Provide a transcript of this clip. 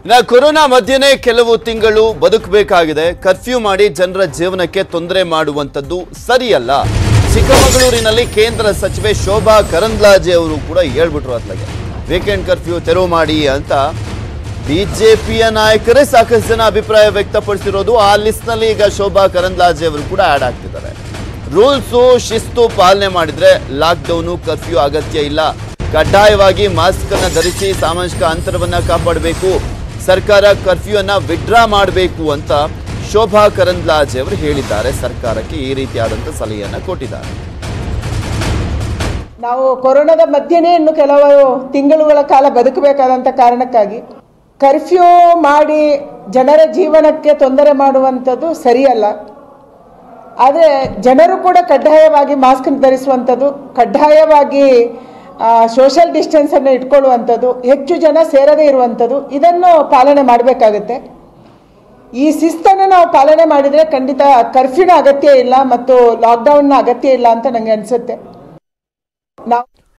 ಇನ್ನ ಕೊರೋನಾ ಮಧ್ಯೆನೇ ಕೆಲವು ತಿಂಗಳು ಬದುಕಬೇಕಾಗಿದೆ ಕರ್ಫ್ಯೂ ಮಾಡಿ ಜನರ ಜೀವನಕ್ಕೆ ತೊಂದರೆ ಮಾಡುವಂಥದ್ದು ಸರಿಯಲ್ಲ ಚಿಕ್ಕಮಗಳೂರಿನಲ್ಲಿ ಕೇಂದ್ರ ಸಚಿವೆ ಶೋಭಾ ಕರಂದ್ಲಾಜೆ ಅವರು ಕೂಡ ಹೇಳ್ಬಿಟ್ರು ಅತ್ಲಾಗೆ ವೀಕೆಂಡ್ ಕರ್ಫ್ಯೂ ತೆರವು ಮಾಡಿ ಅಂತ ಬಿಜೆಪಿಯ ನಾಯಕರೇ ಸಾಕಷ್ಟು ಜನ ಅಭಿಪ್ರಾಯ ವ್ಯಕ್ತಪಡಿಸಿರೋದು ಆ ಲಿಸ್ಟ್ನಲ್ಲಿ ಈಗ ಶೋಭಾ ಕರಂದ್ಲಾಜೆ ಅವರು ಕೂಡ ಆಡ್ ಆಗ್ತಿದ್ದಾರೆ ರೂಲ್ಸು ಶಿಸ್ತು ಪಾಲನೆ ಮಾಡಿದ್ರೆ ಲಾಕ್ಡೌನು ಕರ್ಫ್ಯೂ ಅಗತ್ಯ ಇಲ್ಲ ಕಡ್ಡಾಯವಾಗಿ ಮಾಸ್ಕ್ ಅನ್ನ ಧರಿಸಿ ಸಾಮಾಜಿಕ ಅಂತರವನ್ನ ಕಾಪಾಡಬೇಕು ಸರ್ಕಾರ ಕರ್ಫ್ಯೂ ಅನ್ನ ವಿಡ್ರಾ ಮಾಡಬೇಕು ಅಂತ ಶೋಭಾ ಕರಂದ್ಲಾಜೆ ಅವರು ಹೇಳಿದ್ದಾರೆ ಸರ್ಕಾರಕ್ಕೆ ಈ ರೀತಿಯಾದಂಥ ಸಲಹೆಯನ್ನ ಕೊಟ್ಟಿದ್ದಾರೆ ನಾವು ಕೊರೋನಾದ ಮಧ್ಯೆನೇ ಇನ್ನು ಕೆಲವು ತಿಂಗಳುಗಳ ಕಾಲ ಬದುಕಬೇಕಾದಂಥ ಕಾರಣಕ್ಕಾಗಿ ಕರ್ಫ್ಯೂ ಮಾಡಿ ಜನರ ಜೀವನಕ್ಕೆ ತೊಂದರೆ ಮಾಡುವಂಥದ್ದು ಸರಿಯಲ್ಲ ಆದರೆ ಜನರು ಕೂಡ ಕಡ್ಡಾಯವಾಗಿ ಮಾಸ್ಕ್ ಧರಿಸುವಂಥದ್ದು ಕಡ್ಡಾಯವಾಗಿ ಸೋಷಿಯಲ್ ಡಿಸ್ಟೆನ್ಸನ್ನು ಇಟ್ಕೊಳ್ಳುವಂಥದ್ದು ಹೆಚ್ಚು ಜನ ಸೇರದೇ ಇರುವಂಥದ್ದು ಇದನ್ನು ಪಾಲನೆ ಮಾಡಬೇಕಾಗುತ್ತೆ ಈ ಶಿಸ್ತನ್ನು ನಾವು ಪಾಲನೆ ಮಾಡಿದರೆ ಖಂಡಿತ ಕರ್ಫ್ಯೂನ ಅಗತ್ಯ ಇಲ್ಲ ಮತ್ತು ಲಾಕ್ಡೌನ್ನ ಅಗತ್ಯ ಇಲ್ಲ ಅಂತ ನನಗೆ ಅನಿಸುತ್ತೆ ನಾವು